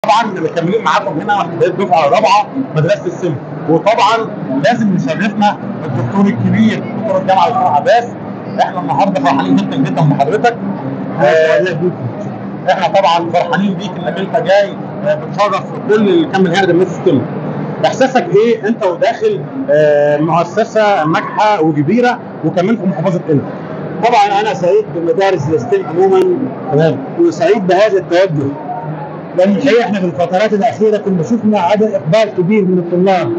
طبعا مكملين معاكم هنا الدفعه الرابعه مدرسه السم وطبعا لازم نشرفنا الدكتور الكبير دكتور الجامعه الدكتور عباس احنا النهارده فرحانين جدا جدا بحضرتك آه، احنا طبعا فرحانين بيك انك انت جاي آه، بتشرف كل اللي كان من هنا مدرسه السم احساسك ايه انت وداخل آه، مؤسسه ناجحه وكبيره وكمان في محافظه قنا طبعا انا سعيد بمدارس الاستيم عموما تمام وسعيد بهذا التوجه لان الحقيقه احنا في الفترات الاخيره كنا شفنا عدد اقبال كبير من الطلاب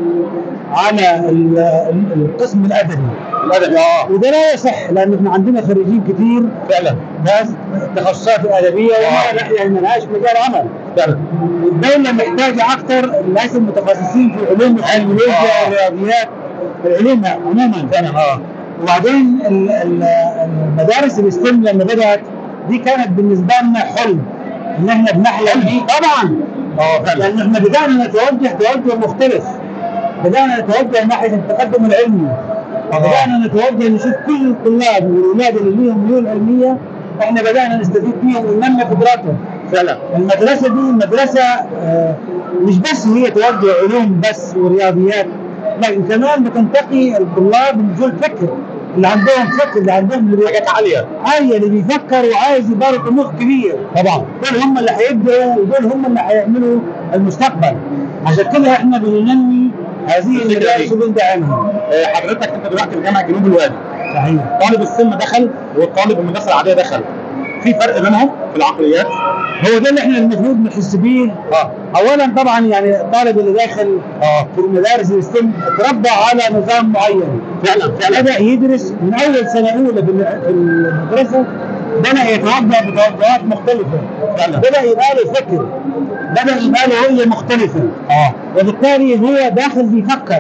على ال- ال- القسم الادبي الادبي اه وده لا يصح لان احنا عندنا خريجين كتير فعلا ناس تخصصات ادبيه وما يعني ما لهاش مجال عمل فعلا والدوله محتاجه اكثر الناس المتخصصين في علوم الجيولوجيا آه. والرياضيات العلوم عموما فعلا اه وبعدين ال- ال- المدارس الاستم لما بدات دي كانت بالنسبه لنا حلم ان احنا بنحلم بيه طبعا اه فعلا لان احنا بدانا نتوجه توجه مختلف بدانا نتوجه ناحيه التقدم العلمي بدانا نتوجه نشوف كل الطلاب والاولاد اللي ليهم ميول علميه احنا بدانا نستفيد فيهم وننمي قدراتهم فعلا المدرسه دي مدرسه آه، مش بس هي توجه علوم بس ورياضيات لكن كمان بتنتقي الطلاب من ذو الفكر اللي عندهم فكر اللي عندهم اللي حاجات عاليه عاليه اللي بيفكر وعايز يبقى له طموح كبير طبعا دول هم اللي هيبدأوا ودول هم اللي هيعملوا المستقبل عشان كده احنا بننمي هذه الفكرة المدارس دي. وبندعمها آه، حضرتك انت دلوقتي في جامعه جنوب الوادي صحيح طالب السم دخل والطالب المدرسه العاديه دخل في فرق بينهم في العقليات هو ده اللي احنا المفروض نحس بيه اه اولا طبعا يعني الطالب اللي داخل اه في المدارس الاستم اتربى على نظام معين فعلا فعلا بدا يدرس من اول سنه اولى في الم- في المدرسه بدا يتوجه بتوجهات مختلفه فعلا. بدا يبقى له فكر بدا يبقى له رؤيه مختلفه اه وبالتالي هو داخل بيفكر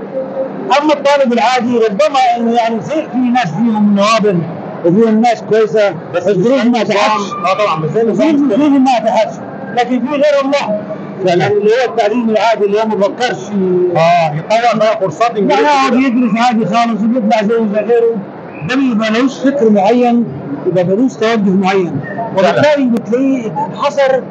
اما الطالب العادي ربما انه يعني زي في ناس فيهم نوابل وفيهم ناس كويسه بس الظروف ما مش تحتش اه طبعا مش زي في نظام في السم. ما تحتش لكن في غيرهم لا فعلا. يعني اللي هو التعليم العادي اللي هو ما بفكرش اه يطور بقى كورسات يعني يقعد انجليزي يدرس عادي خالص وبيطلع زيه زي غيره ده بيبقى ملوش فكر معين يبقى ملوش توجه معين وبالتالي بتلاقيه اتحصر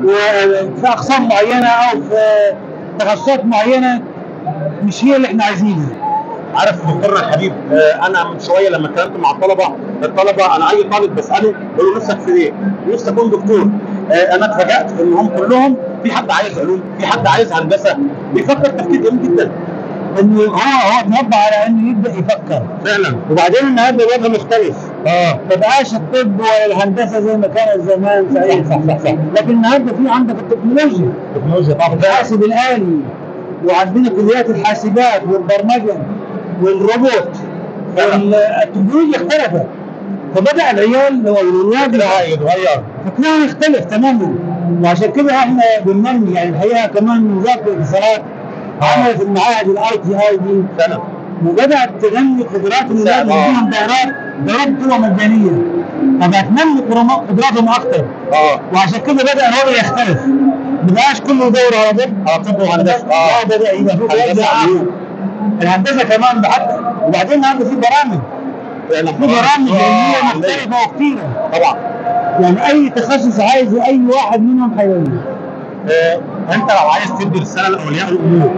و- في اقسام معينه او في تخصصات معينه مش هي اللي احنا عايزينها عارف دكتورنا الحبيب آه انا من شويه لما اتكلمت مع الطلبه الطلبه انا اي طالب بساله بقول له نفسك في ايه؟ نفسي اكون دكتور آه انا اتفاجات انهم كلهم في حد عايز علوم في حد عايز هندسه بيفكر تفكير جميل جدا انه هو هو اتربى على انه يبدا يفكر فعلا وبعدين النهارده الوضع مختلف اه ما بقاش الطب ولا الهندسه زي ما كانت زمان صحيح صح صح صح لكن النهارده في عندك التكنولوجيا التكنولوجيا طبعا الحاسب الآلي وعندنا كليات الحاسبات والبرمجة والروبوت التكنولوجيا اختلفت فبدأ العيال أو الولاد لا يتغير فكرهم يختلف تماما وعشان كده احنا بننمي يعني الحقيقة كمان وزارة الاتصالات عملت المعاهد الاي تي اي دي فعلا وبدأت تنمي قدرات الولاد اللي آه. فيهم دورات دورات قوة مجانية فبقت تنمي قدرات- قدراتهم أكتر اه وعشان كده بدا الوضع يختلف ما بقاش كله يدور على طب على طب وهندسه اه اه بدا يبقى في هندسة توجه علوم. آخر. الهندسه كمان حتى وبعدين النهارده في برامج فعلا في برامج آه، علميه عندنا. مختلفه وكثيره طبعا يعني اي تخصص عايزه اي واحد منهم هيلاقيه آه، انت لو عايز تدي رساله لاولياء الامور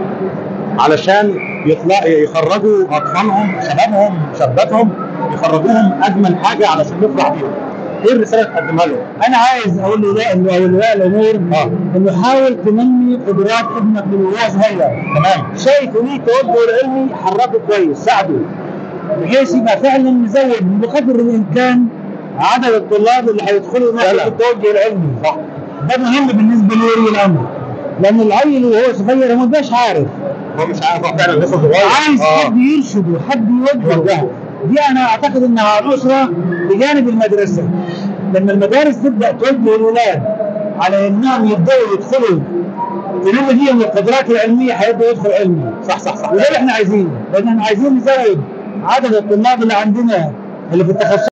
علشان يطلع يخرجوا اطفالهم شبابهم شاباتهم يخرجوهم اجمل حاجه علشان نفرح بيهم ايه الرساله اللي تقدمها لهم؟ انا عايز اقول لاولياء اولياء الامور آه. انه حاول تنمي قدرات ابنك من وهو صغير تمام شايف ليه توجه العلمي حركه كويس ساعده بحيث يبقى فعلا نزود بقدر الامكان عدد الطلاب اللي هيدخلوا ناحيه فعلا. التوجه العلمي صح ده مهم بالنسبه لولي الامر لان العيل وهو صغير ما بيبقاش عارف هو مش عارف هو فعلا لسه صغير عايز آه. حد يرشده حد يوجهه يوجهه. دي انا اعتقد انها نصره بجانب المدرسه لما المدارس تبدا توجه الاولاد على انهم يبداوا يدخلوا تنمي فيهم القدرات العلميه هيبدا يدخل علمي صح صح صح وده اللي احنا عايزينه لان احنا عايزين نزود عدد الطلاب اللي عندنا اللي في التخصص